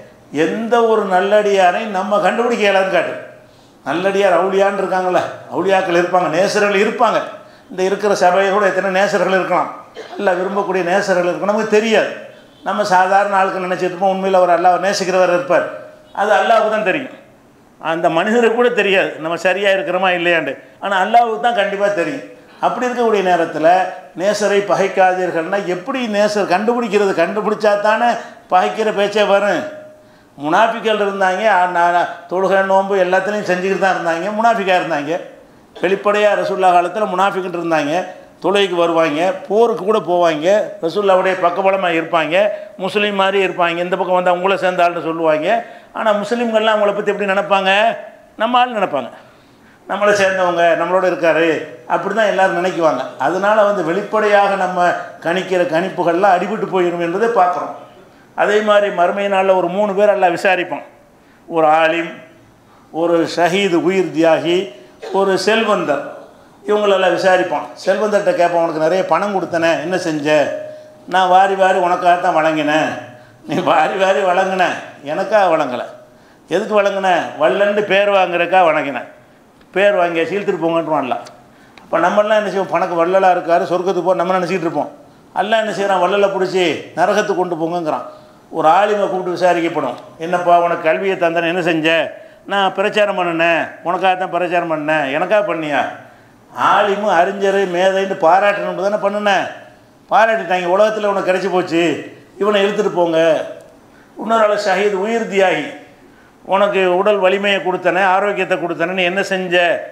எந்த ஒரு நல்லடியாரை நம்ம கண்டுபிடிக்க இயலாதுன்னு காட்டுது நல்லடியார் அவுளியான்னு இருக்காங்களே அவுளியாக்கள் இருப்பாங்க நேசர்கள் இருப்பாங்க இந்த இருக்கிற சபையில் கூட எத்தனை நேசர்கள் இருக்கலாம் அல்ல விரும்பக்கூடிய நேசர்கள் இருக்கும் நமக்கு தெரியாது நம்ம சாதாரண ஆளுக்கு நினச்சிட்டு இருப்போம் உண்மையில் அவர் அல்லாஹ் நேசிக்கிறவர் இருப்பார் அது அல்லாவுக்கு தான் தெரியும் அந்த மனிதருக்கு கூட தெரியாது நம்ம சரியாக இருக்கிறோமா இல்லையாண்டு ஆனால் அல்லாவுக்கு தான் கண்டிப்பாக தெரியும் அப்படி இருக்கக்கூடிய நேரத்தில் நேசரை பகைக்காதீர்கள்னா எப்படி நேசர் கண்டுபிடிக்கிறது கண்டுபிடிச்சா தானே பகைக்கிற பேச்சே வரும் முனாஃபிக்கள் இருந்தாங்க ஆ- நான் தொழுகை நோன்பு எல்லாத்துலேயும் செஞ்சுக்கிட்டு தான் இருந்தாங்க முனாஃபிக்காக இருந்தாங்க வெளிப்படையாக ரசுல்லா காலத்தில் முனாஃபிக்கிட்டு இருந்தாங்க தொழுகைக்கு வருவாங்க போருக்கு கூட போவாங்க ரசுல்லாவுடைய பக்கபலமாக இருப்பாங்க முஸ்லீம் மாதிரி இருப்பாங்க இந்த பக்கம் வந்து அவங்கள சேர்ந்த ஆள்னு சொல்லுவாங்க ஆனால் முஸ்லீம்கள்லாம் அவங்கள பற்றி எப்படி நினைப்பாங்க நம்ம ஆள் நினைப்பாங்க நம்மளை சேர்ந்தவங்க நம்மளோட இருக்காரு அப்படி தான் எல்லாரும் நினைக்குவாங்க அதனால வந்து வெளிப்படையாக நம்ம கணிக்கிற கணிப்புகள்லாம் அடிபட்டு போயிடும் என்பதை பார்க்குறோம் அதே மாதிரி மறுமை நாளில் ஒரு மூணு பேர் எல்லாம் விசாரிப்போம் ஒரு ஆலிம் ஒரு ஷஹீது உயிர் தியாகி ஒரு செல்வந்தர் இவங்களெல்லாம் விசாரிப்போம் செல்வந்தர்கிட்ட கேட்போம் உனக்கு நிறைய பணம் கொடுத்தனே என்ன செஞ்ச நான் வாரி வாரி உனக்காக தான் வழங்கினேன் நீ வாரி வாரி வழங்கின எனக்காக வழங்கலை எதுக்கு வழங்கின வல்லன்னு பேர் வாங்குறக்கா வழங்கினேன் பேர் வாங்கி சீழ்த்துட்டு போங்கன்றான்ல அப்போ நம்மளாம் என்ன செய்வோம் பணக்கு வள்ளலாக இருக்காரு சொர்க்கத்துக்கு போ நம்ம நினச்சிக்கிட்டு இருப்போம் அல்ல என்ன செய்கிறான் வள்ளலை பிடிச்சி நரகத்துக்கு கொண்டு போங்கங்கிறான் ஒரு ஆளுமை கூப்பிட்டு விசாரிக்கப்படும் என்னப்பா உனக்கு கல்வியை தந்தேன் என்ன செஞ்ச நான் பிரச்சாரம் பண்ணினேன் உனக்காக தான் பிரச்சாரம் பண்ணேன் எனக்காக பண்ணியா ஆலிமும் அறிஞர் மேதைன்னு பாராட்டணும் தானே பண்ணினேன் பாராட்டிட்டாங்க உலகத்தில் உனக்கு கிடச்சி போச்சு இவனை இழுத்துட்டு போங்க இன்னொரு ஆள் ஷஹீத் உயிர் தியாகி உனக்கு உடல் வலிமையை கொடுத்தனே ஆரோக்கியத்தை கொடுத்தனே நீ என்ன செஞ்ச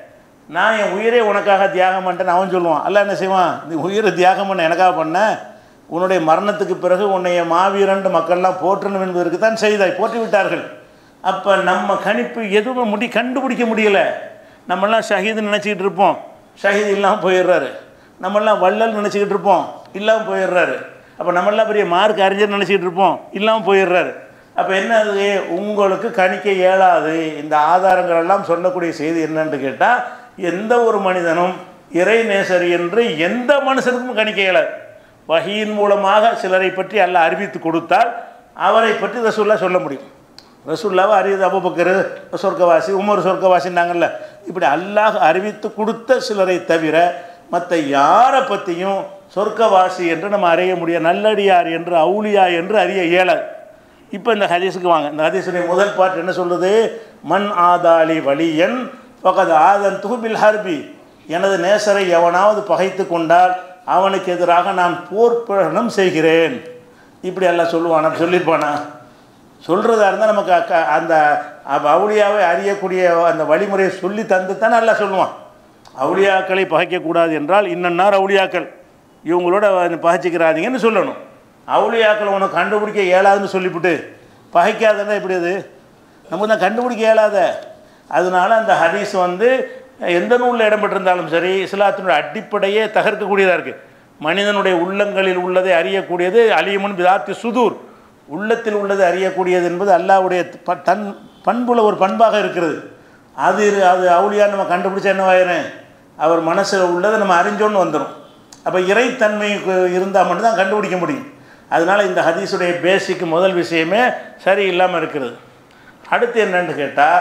நான் என் உயிரே உனக்காக தியாகம் பண்ணிட்டேன்னு அவன் சொல்லுவான் அல்ல என்ன செய்வான் நீ உயிரை தியாகம் பண்ண எனக்காக பண்ண உன்னுடைய மரணத்துக்கு பிறகு உன்னைய மாவீரன் மக்கள்லாம் போற்றணும் என்பதற்கு தான் செய்தாய் போற்றி விட்டார்கள் அப்போ நம்ம கணிப்பு எதுவுமே முடி கண்டுபிடிக்க முடியல நம்மெல்லாம் ஷஹீதுன்னு நினச்சிக்கிட்டு இருப்போம் ஷஹீத் இல்லாமல் போயிடுறாரு நம்மெல்லாம் வள்ளல் நினச்சிக்கிட்டு இருப்போம் இல்லாமல் போயிடுறாரு அப்போ நம்மெல்லாம் பெரிய மார்க் அறிஞர் நினச்சிக்கிட்டு இருப்போம் இல்லாமல் போயிடுறாரு அப்போ என்ன அது உங்களுக்கு கணிக்க இயலாது இந்த ஆதாரங்கள் எல்லாம் சொல்லக்கூடிய செய்தி என்னன்னு கேட்டால் எந்த ஒரு மனிதனும் இறை நேசர் என்று எந்த மனுஷனுக்கும் கணிக்க இயலாது வகையின் மூலமாக சிலரை பற்றி அல்ல அறிவித்து கொடுத்தால் அவரை பற்றி ரசூல்லா சொல்ல முடியும் ரசூல்லாவை அறிவித்து அபுபக்கர் சொர்க்கவாசி உமர் சொர்க்கவாசின்னாங்கல்ல இப்படி அல்லாஹ் அறிவித்து கொடுத்த சிலரை தவிர மற்ற யாரை பற்றியும் சொர்க்கவாசி என்று நம்ம அறிய முடியாது நல்லடியார் என்று அவுளியா என்று அறிய இயலாது இப்போ இந்த ஹதீஸுக்கு வாங்க இந்த ஹதீஸுடைய முதல் பாட்டு என்ன சொல்லுது மண் ஆதாளி வலியன் பக்கத்து ஆதன் துகுபில் ஹர்பி எனது நேசரை எவனாவது பகைத்து கொண்டால் அவனுக்கு எதிராக நான் போர் பிரகடனம் செய்கிறேன் இப்படி எல்லாம் சொல்லுவானா சொல்லியிருப்பானா சொல்கிறதா இருந்தால் நமக்கு அக்க- அந்த அவ- அவுளியாவை அறியக்கூடிய அந்த வழிமுறையை சொல்லி தந்து தான் நல்லா சொல்லுவான் அவுளியாக்களை பகைக்கக்கூடாது என்றால் இன்னன்னார் அவுளியாக்கள் இவங்களோட வந்து பகைச்சிக்கிறாதீங்கன்னு சொல்லணும் அவுளியாக்களை உனக்கு கண்டுபிடிக்க இயலாதுன்னு சொல்லிவிட்டு பகைக்காதன்னா எப்படி அது நமக்கு தான் கண்டுபிடிக்க இயலாத அதனால அந்த ஹதீஸ் வந்து எந்த நூலில் இடம்பெற்றிருந்தாலும் சரி இஸ்லாத்தினுடைய அடிப்படையே தகர்க்கக்கூடியதாக இருக்குது மனிதனுடைய உள்ளங்களில் உள்ளதை அறியக்கூடியது அலியமுன் பிதாத்தி சுதூர் உள்ளத்தில் உள்ளது அறியக்கூடியது என்பது அல்லாஹ்வுடைய ப- தன் பண்புல ஒரு பண்பாக இருக்கிறது அது இரு- அது அவுளியா நம்ம கண்டுபிடிச்சா என்னவாயிரும் அவர் மனசில் உள்ளதை நம்ம அறிஞ்சோன்னு வந்துடும் அப்போ இறைத்தன்மை இருந்தால் மட்டும்தான் கண்டுபிடிக்க முடியும் அதனால் இந்த ஹதீஸுடைய பேசிக் முதல் விஷயமே சரி இல்லாமல் இருக்கிறது அடுத்து என்னன்னு கேட்டால்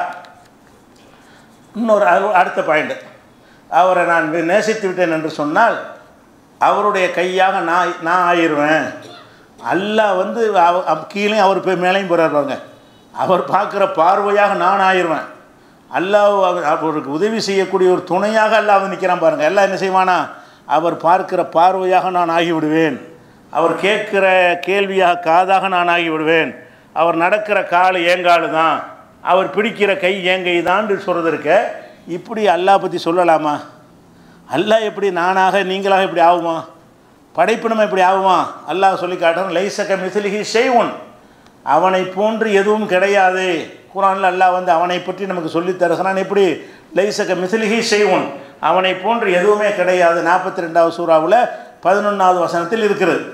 இன்னொரு அது- அடுத்த பாயிண்ட் அவரை நான் வி- நேசித்து விட்டேன் என்று சொன்னால் அவருடைய கையாக நான் நான் ஆயிடுவேன் அல்லாஹ் வந்து அவ அவ- கீழேயும் அவர் போய் மேலேயும் போகிறார் பாருங்க அவர் பார்க்குற பார்வையாக நான் ஆயிடுவேன் அல்லாஹ் அவர் அவருக்கு உதவி செய்யக்கூடிய ஒரு துணையாக அல்லாஹ் வந்து நிற்கிறான் பாருங்க எல்லாம் என்ன செய்வானா அவர் பார்க்கிற பார்வையாக நான் ஆகிவிடுவேன் அவர் கேட்கிற கேள்வியாக காதாக நான் ஆகிவிடுவேன் அவர் நடக்கிற கால் ஏங்காலு தான் அவர் பிடிக்கிற கை ஏங்கை தான் சொல்கிறது இருக்க இப்படி அல்லாஹ் பற்றி சொல்லலாமா அல்லாஹ் எப்படி நானாக நீங்களாக இப்படி ஆகுமா படைப்பு நம்ம இப்படி ஆகுமா அல்லாஹ் சொல்லி காட்டுறான் லைசக மிசிலிஹி ஷெய்வுன் அவனை போன்று எதுவும் கிடையாது குரானில் அல்லாஹ் வந்து அவனை பற்றி நமக்கு சொல்லித் தருகிறான் எப்படி லைசக மிசிலிஹி ஷெய்வுன் அவனை போன்று எதுவுமே கிடையாது நாற்பத்தி ரெண்டாவது சூறாவில் பதினொன்றாவது வசனத்தில் இருக்கிறது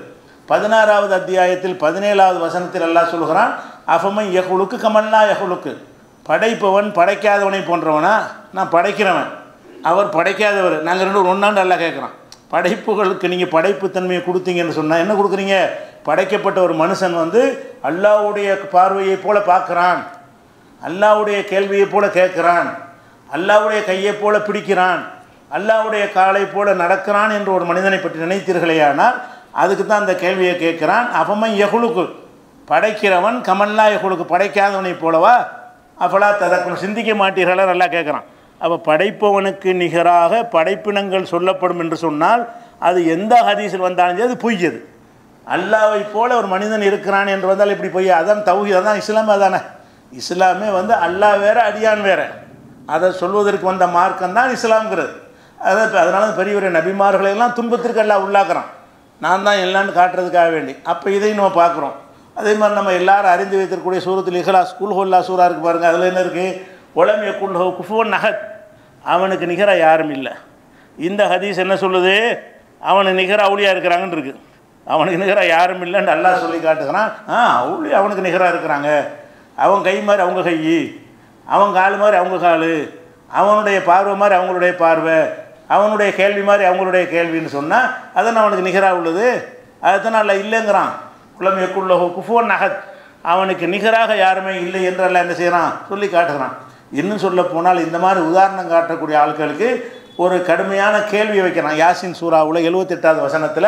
பதினாறாவது அத்தியாயத்தில் பதினேழாவது வசனத்தில் அல்லாஹ் சொல்கிறான் அஃபமை யகுலுக்கு கமல்லா யகுலுக்கு படைப்பவன் படைக்காதவனை போன்றவனா நான் படைக்கிறவன் அவர் படைக்காதவர் நாங்கள் ரெண்டு ஒன்றாண்டு அல்லா கேட்குறான் படைப்புகளுக்கு நீங்கள் படைப்புத்தன்மையை கொடுத்தீங்கன்னு சொன்னால் என்ன கொடுக்குறீங்க படைக்கப்பட்ட ஒரு மனுஷன் வந்து அல்லாவுடைய பார்வையை போல பார்க்குறான் அல்லாவுடைய கேள்வியை போல கேட்குறான் அல்லாவுடைய கையை போல பிடிக்கிறான் அல்லாவுடைய காலை போல நடக்கிறான் என்று ஒரு மனிதனை பற்றி நினைத்தீர்களேயானால் அதுக்கு தான் அந்த கேள்வியை கேட்குறான் அவமன் யகுலுக்கு படைக்கிறவன் கமல்லா யகுலுக்கு படைக்காதவனை போலவா அப்பலா ததக்கும் சிந்திக்க மாட்டீர்களா நல்லா கேட்குறான் அப்போ படைப்பவனுக்கு நிகராக படைப்பினங்கள் சொல்லப்படும் என்று சொன்னால் அது எந்த ஹதீஸில் வந்தாலும் சரி அது பொய்யது அல்லாவை போல ஒரு மனிதன் இருக்கிறான் என்று வந்தால் இப்படி பொய்யா அதான் தௌஹி அதான் இஸ்லாமே அதானே இஸ்லாமே வந்து அல்லாஹ் வேற அடியான் வேற அதை சொல்வதற்கு வந்த மார்க்கம் தான் இஸ்லாம்ங்கிறது அதான் அதனால பெரிய பெரிய நபிமார்களை எல்லாம் துன்பத்திற்கு எல்லாம் உள்ளாக்குறான் நான் தான் எல்லான்னு காட்டுறதுக்காக வேண்டி அப்போ இதையும் நம்ம பார்க்குறோம் அதே மாதிரி நம்ம எல்லாரும் அறிந்து வைத்திருக்கக்கூடிய சூரத்தில் இஹ்லாஸ் குல்ஹுல்லா சூரா இருக்குது பாருங்கள் அதில் என்ன இருக்குது உலமிய குல்ஹோ குஃபுவன் நகத் அவனுக்கு நிகராக யாரும் இல்லை இந்த ஹதீஸ் என்ன சொல்லுது அவனுக்கு நிகராக அவுளியாக இருக்கிறாங்கன்னு இருக்குது அவனுக்கு நிகராக யாரும் இல்லைன்னு அல்லாஹ் சொல்லி காட்டுகிறான் ஆ அவுளி அவனுக்கு நிகராக இருக்கிறாங்க அவன் கை மாதிரி அவங்க கை அவன் கால் மாதிரி அவங்க கால் அவனுடைய பார்வை மாதிரி அவங்களுடைய பார்வை அவனுடைய கேள்வி மாதிரி அவங்களுடைய கேள்வின்னு சொன்னால் அதான் அவனுக்கு நிகராக உள்ளது அதுதான் அல்ல இல்லைங்கிறான் குளம் எக்குள்ள குஃபோன் நகத் அவனுக்கு நிகராக யாருமே இல்லை என்றெல்லாம் என்ன செய்கிறான் சொல்லி காட்டுகிறான் இன்னும் சொல்ல போனால் இந்த மாதிரி உதாரணம் காட்டக்கூடிய ஆட்களுக்கு ஒரு கடுமையான கேள்வியை வைக்கிறான் யாசின் சூறாவில் எழுபத்தெட்டாவது வசனத்தில்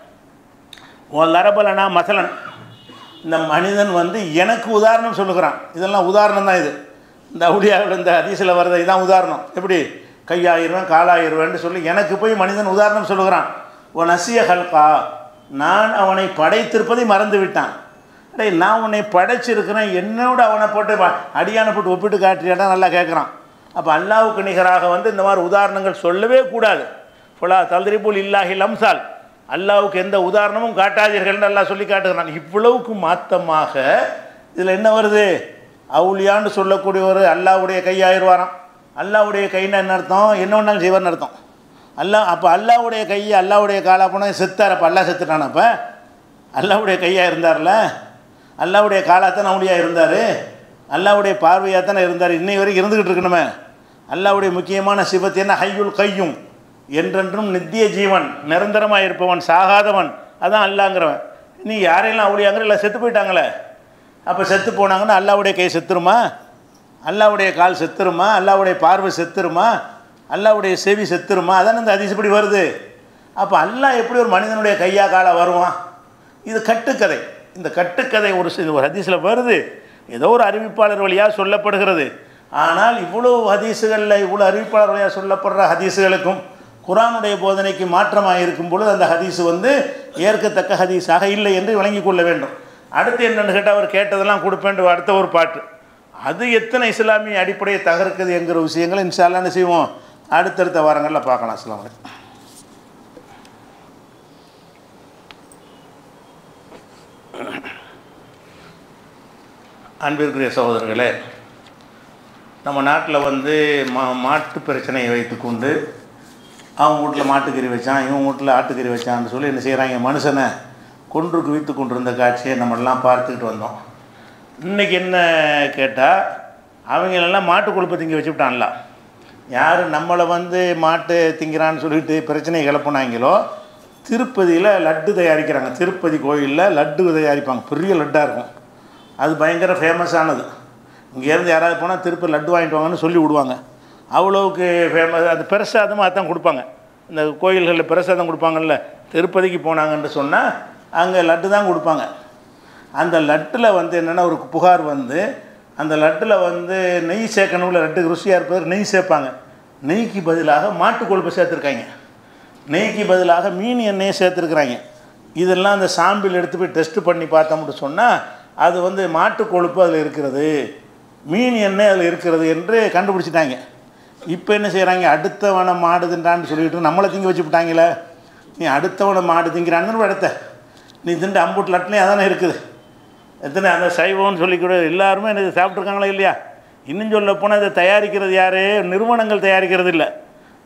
லரபலனா மசலன் இந்த மனிதன் வந்து எனக்கு உதாரணம் சொல்லுகிறான் இதெல்லாம் உதாரணம் தான் இது இந்த அவுடியாவில் இந்த அதிசயில் வர்றது இதான் உதாரணம் எப்படி கையாயிருவேன் காலாயிருவேன்னு சொல்லி எனக்கு போய் மனிதன் உதாரணம் சொல்லுகிறான் உன் நசிய ஹல்கா நான் அவனை படைத்திருப்பதை மறந்து விட்டான் அடே நான் உன்னை படைச்சிருக்கிறேன் என்னோட அவனை போட்டு ப- அடியானை போட்டு ஒப்பிட்டு காட்டுறியாடா நல்லா கேட்குறான் அப்போ அல்லாவுக்கு நிகராக வந்து இந்த மாதிரி உதாரணங்கள் சொல்லவே கூடாது ஃபுல்லா தல்திரிபுல் இல்லாஹி லம்சால் அல்லாவுக்கு எந்த உதாரணமும் காட்டாதீர்கள்னு அல்லாஹ் சொல்லி காட்டுகிறான் இவ்வளவுக்கு மாத்தமாக இதில் என்ன வருது அவுலியான்னு சொல்லக்கூடிய ஒரு அல்லாவுடைய கையாயிருவாராம் அல்லாவுடைய கைன்னா என்ன அர்த்தம் என்ன ஒன்றாலும் செய்வார்னு அர்த்தம் அல்லாஹ் அப்போ அல்லாவுடைய கையை அல்லாவுடைய காலா போனால் செத்தார் அப்போ அல்லா செத்துட்டான் அப்போ அல்லாவுடைய கையாக இருந்தார்ல அல்லாவுடைய காலாத்தானே அவளியாக இருந்தார் அல்லாவுடைய பார்வையாக தானே இருந்தார் இன்னை வரைக்கும் இருந்துக்கிட்டு இருக்கணுமே அல்லாவுடைய முக்கியமான சிவத்து என்ன ஹையுல் கையும் என்றென்றும் நித்திய ஜீவன் நிரந்தரமாக இருப்பவன் சாகாதவன் அதான் அல்லாங்கிறவன் நீ யாரையெல்லாம் அவளியாங்கிற இல்லை செத்து போயிட்டாங்களே அப்போ செத்து போனாங்கன்னா அல்லாவுடைய கை செத்துருமா அல்லாவுடைய கால் செத்துருமா அல்லாவுடைய பார்வை செத்துருமா அல்லாவுடைய செவி செத்துருமா அதானே இந்த அதிசப்படி வருது அப்போ அல்லாஹ் எப்படி ஒரு மனிதனுடைய கையா காலா வருவான் இது கட்டுக்கதை இந்த கட்டுக்கதை ஒரு சி- ஒரு ஹதீஸில் வருது ஏதோ ஒரு அறிவிப்பாளர் வழியாக சொல்லப்படுகிறது ஆனால் இவ்வளோ ஹதீஸுகளில் இவ்வளோ அறிவிப்பாளர் வழியாக சொல்லப்படுற ஹதீஸுகளுக்கும் குரானுடைய போதனைக்கு மாற்றமாக இருக்கும் பொழுது அந்த ஹதீஸ் வந்து ஏற்கத்தக்க ஹதீஸாக இல்லை என்று விளங்கிக் கொள்ள வேண்டும் அடுத்து என்னென்னு கேட்டால் அவர் கேட்டதெல்லாம் கொடுப்பேன் அடுத்த ஒரு பாட்டு அது எத்தனை இஸ்லாமிய அடிப்படையை தகர்க்குது என்கிற விஷயங்களை இன்ஷால்லா என்ன செய்வோம் அடுத்தடுத்த வாரங்களில் பார்க்கலாம் அஸ்ஸலாமு அலைக்கும் அன்பிற்குரிய சகோதரர்களே நம்ம நாட்டில் வந்து மா மாட்டு பிரச்சனையை வைத்துக்கொண்டு அவன் வீட்டில் மாட்டுக்கறி வச்சான் இவன் வீட்டில் ஆட்டுக்கறி வச்சான்னு சொல்லி என்ன செய்கிறாங்க மனுஷனை கொன்று குவித்து கொண்டிருந்த காட்சியை நம்மெல்லாம் பார்த்துக்கிட்டு வந்தோம் இன்றைக்கி என்ன கேட்டால் அவங்களெல்லாம் மாட்டு கொழுப்பை திங்க வச்சுவிட்டான்ல யார் நம்மளை வந்து மாட்டு திங்கிறான்னு சொல்லிட்டு பிரச்சனையை கிளப்புனாங்களோ திருப்பதியில் லட்டு தயாரிக்கிறாங்க திருப்பதி கோயிலில் லட்டு தயாரிப்பாங்க பெரிய லட்டாக இருக்கும் அது பயங்கர ஃபேமஸானது இங்கேருந்து யாராவது போனால் திருப்பதி லட்டு வாங்கிட்டு வாங்கன்னு சொல்லி விடுவாங்க அவ்வளோவுக்கு ஃபேமஸ் அது பிரசாதமாக அதான் கொடுப்பாங்க இந்த கோயில்களில் பிரசாதம் கொடுப்பாங்கல்ல திருப்பதிக்கு போனாங்கன்னு சொன்னால் அங்கே லட்டு தான் கொடுப்பாங்க அந்த லட்டில் வந்து என்னென்னா ஒரு புகார் வந்து அந்த லட்டில் வந்து நெய் சேர்க்கணும்ல லட்டுக்கு ருசியாக இருப்பது நெய் சேர்ப்பாங்க நெய்க்கு பதிலாக மாட்டு கொழுப்பு சேர்த்துருக்காங்க நெய்க்கு பதிலாக மீன் எண்ணெயை சேர்த்துருக்குறாங்க இதெல்லாம் அந்த சாம்பிள் எடுத்து போய் டெஸ்ட் பண்ணி பார்த்தோம்னு சொன்னால் அது வந்து மாட்டு கொழுப்பு அதில் இருக்கிறது மீன் எண்ணெய் அதில் இருக்கிறது என்று கண்டுபிடிச்சிட்டாங்க இப்போ என்ன செய்கிறாங்க அடுத்தவனை மாடு தின்றான்னு சொல்லிட்டு நம்மளை திங்க வச்சுவிட்டாங்களே நீ அடுத்தவனை மாடு திங்கிறான்னு அடுத்த நீ திண்டு அம்புட்டு லட்லையும் அதானே இருக்குது எத்தனை அந்த சைவம்னு சொல்லி கூட எல்லாருமே எனக்கு சாப்பிட்ருக்காங்களா இல்லையா இன்னும் சொல்ல போனால் இதை தயாரிக்கிறது யார் நிறுவனங்கள் தயாரிக்கிறது இல்லை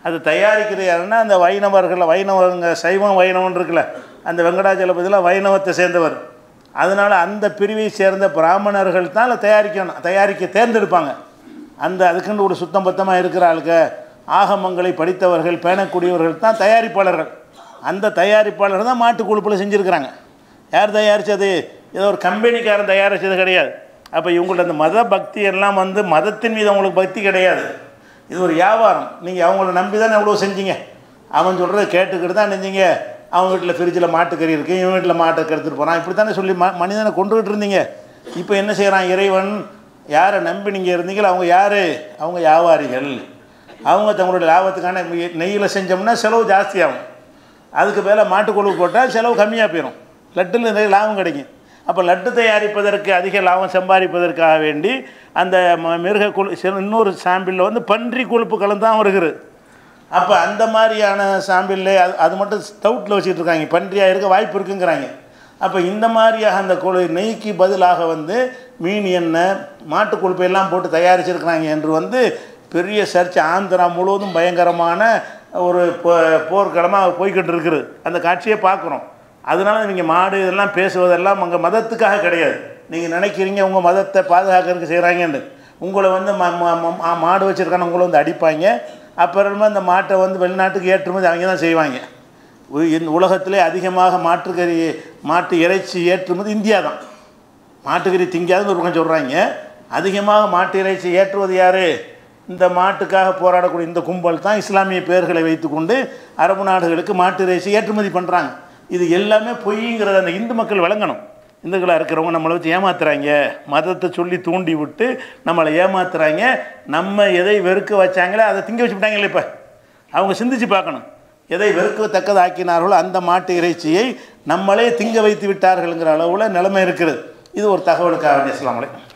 அது தயாரிக்கிறது யாருன்னா அந்த வைணவர்கள் வைணவங்க சைவம் வைணவன் இருக்குல்ல அந்த வெங்கடாச்சலபதியில் வைணவத்தை சேர்ந்தவர் அதனால் அந்த பிரிவை சேர்ந்த பிராமணர்கள் தான் அதை தயாரிக்கணும் தயாரிக்க தேர்ந்தெடுப்பாங்க அந்த அதுக்குன்னு ஒரு சுத்தம் பத்தமாக இருக்கிற ஆளுங்க ஆகமங்களை படித்தவர்கள் பேணக்கூடியவர்கள் தான் தயாரிப்பாளர்கள் அந்த தயாரிப்பாளர் தான் மாட்டு கொழுப்பில் செஞ்சுருக்கிறாங்க யார் தயாரித்தது ஏதோ ஒரு கம்பெனிக்காரன் தயாரித்தது கிடையாது அப்போ இவங்கள்ட்ட அந்த மத பக்தி எல்லாம் வந்து மதத்தின் மீது அவங்களுக்கு பக்தி கிடையாது இது ஒரு வியாபாரம் நீங்கள் அவங்கள நம்பி தானே எவ்வளோ செஞ்சீங்க அவன் சொல்கிறத கேட்டுக்கிட்டு தான் நினைஞ்சீங்க அவன் வீட்டில் ஃப்ரிட்ஜில் மாட்டுக்கறி இருக்குது இவன் வீட்டில் மாட்டை எடுத்துகிட்டு போகிறான் இப்படி தானே சொல்லி ம மனிதனை கொண்டுகிட்டு இருந்தீங்க இப்போ என்ன செய்கிறான் இறைவன் யாரை நம்பி நீங்கள் இருந்தீங்களோ அவங்க யார் அவங்க வியாபாரிகள் அவங்க தங்களுடைய லாபத்துக்கான நெய்யில் செஞ்சோம்னா செலவு ஜாஸ்தியாகும் அதுக்கு மேலே மாட்டுக்கொழுவு போட்டால் செலவு கம்மியாக போயிடும் லட்டில் நிறைய லாபம் கிடைக்கும் அப்போ லட்டு தயாரிப்பதற்கு அதிக லாபம் சம்பாதிப்பதற்காக வேண்டி அந்த ம- மிருக கொழு சில- இன்னொரு சாம்பிளில் வந்து பன்றி கொழுப்பு கலந்து தான் வருகிறது அப்போ அந்த மாதிரியான சாம்பிளில் அது அது மட்டும் ஸ்டவுட்டில் வச்சுட்டு இருக்காங்க பன்றியாக இருக்க வாய்ப்பு இருக்குங்கிறாங்க அப்போ இந்த மாதிரியாக அந்த கொழு நெய்க்கு பதிலாக வந்து மீன் எண்ணெய் மாட்டு கொழுப்பை எல்லாம் போட்டு தயாரிச்சிருக்கிறாங்க என்று வந்து பெரிய சர்ச்சை ஆந்திரா முழுவதும் பயங்கரமான ஒரு போ- போர்க்களமாக போய்கிட்டு இருக்குது அந்த காட்சியை பார்க்குறோம் அதனால நீங்கள் மாடு இதெல்லாம் பேசுவதெல்லாம் உங்கள் மதத்துக்காக கிடையாது நீங்கள் நினைக்கிறீங்க உங்கள் மதத்தை பாதுகாக்கிறதுக்கு செய்கிறாங்கன்னு உங்களை வந்து ம ம- ம- மா- மாடு வச்சுருக்கான உங்களை வந்து அடிப்பாங்க அப்புறமா அந்த மாட்டை வந்து வெளிநாட்டுக்கு ஏற்றுமதி அவங்க தான் செய்வாங்க உ- இந்த உலகத்திலே அதிகமாக மாட்டுக்கறி மாட்டு இறைச்சி ஏற்றுமதி இந்தியா தான் மாட்டுக்கறி திங்காதுன்னு ஒரு பக்கம் சொல்கிறாங்க அதிகமாக மாட்டு இறைச்சி ஏற்றுவது யார் இந்த மாட்டுக்காக போராடக்கூடிய இந்த கும்பல் தான் இஸ்லாமிய பெயர்களை வைத்துக்கொண்டு அரபு நாடுகளுக்கு மாட்டு இறைச்சி ஏற்றுமதி பண்ணுறாங்க இது எல்லாமே பொய்ங்கிறத அந்த இந்து மக்கள் விளங்கணும் இந்துக்களாக இருக்கிறவங்க நம்மளை வச்சு ஏமாத்துறாங்க மதத்தை சொல்லி தூண்டி விட்டு நம்மளை ஏமாத்துறாங்க நம்ம எதை வெறுக்க வச்சாங்களோ அதை திங்க வச்சு விட்டாங்களே இப்போ அவங்க சிந்திச்சு பார்க்கணும் எதை வெறுக்கத்தக்கதாக்கினார்களோ அந்த மாட்டு இறைச்சியை நம்மளே திங்க வைத்து விட்டார்கள்ங்கிற அளவில் நிலைமை இருக்கிறது இது ஒரு தகவலுக்காக வேண்டிய இஸ்லாமலை